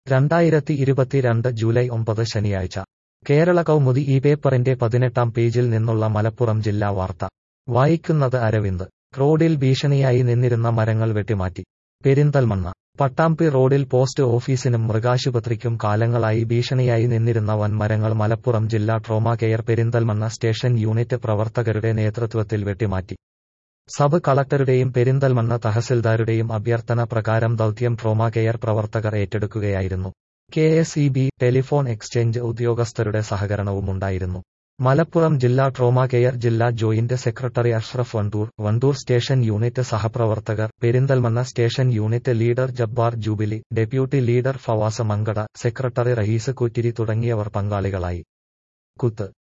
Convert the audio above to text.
രണ്ടായിരത്തി ഇരുപത്തിരണ്ട് ജൂലൈ ഒമ്പത് ശനിയാഴ്ച കേരള കൗമുദി ഈ പേപ്പറിന്റെ പതിനെട്ടാം പേജിൽ നിന്നുള്ള മലപ്പുറം ജില്ലാ വാർത്ത വായിക്കുന്നത് അരവിന്ദ് റോഡിൽ ഭീഷണിയായി നിന്നിരുന്ന മരങ്ങൾ വെട്ടിമാറ്റി പെരിന്തൽമണ്ണ പട്ടാമ്പി റോഡിൽ പോസ്റ്റ് ഓഫീസിനും മൃഗാശുപത്രിക്കും കാലങ്ങളായി ഭീഷണിയായി നിന്നിരുന്ന വൻമരങ്ങൾ മലപ്പുറം ജില്ലാ trauma care Perinthalmanna station unit പ്രവർത്തകരുടെ നേതൃത്വത്തിൽ വെട്ടിമാറ്റി സബ് കളക്ടറുടെയും പെരിന്തൽമണ്ണ തഹസിൽദാരുടെയും അഭ്യർത്ഥന പ്രകാരം ദൗത്യം ട്രോമാ കെയർ പ്രവർത്തകർ ഏറ്റെടുക്കുകയായിരുന്നു K S E B telephone exchange ഉദ്യോഗസ്ഥരുടെ സഹകരണവുമുണ്ടായിരുന്നു മലപ്പുറം ജില്ലാ ട്രോമാ കെയർ ജില്ലാ joint secretary Ashraf Wandoor Wandoor station unit സഹപ്രവർത്തകർ Perinthalmanna station unit leader Jabbar Jubilee deputy leader Fawas Mankada secretary Rahees Kuttiri തുടങ്ങിയവർ പങ്കാളികളായി കുത്ത്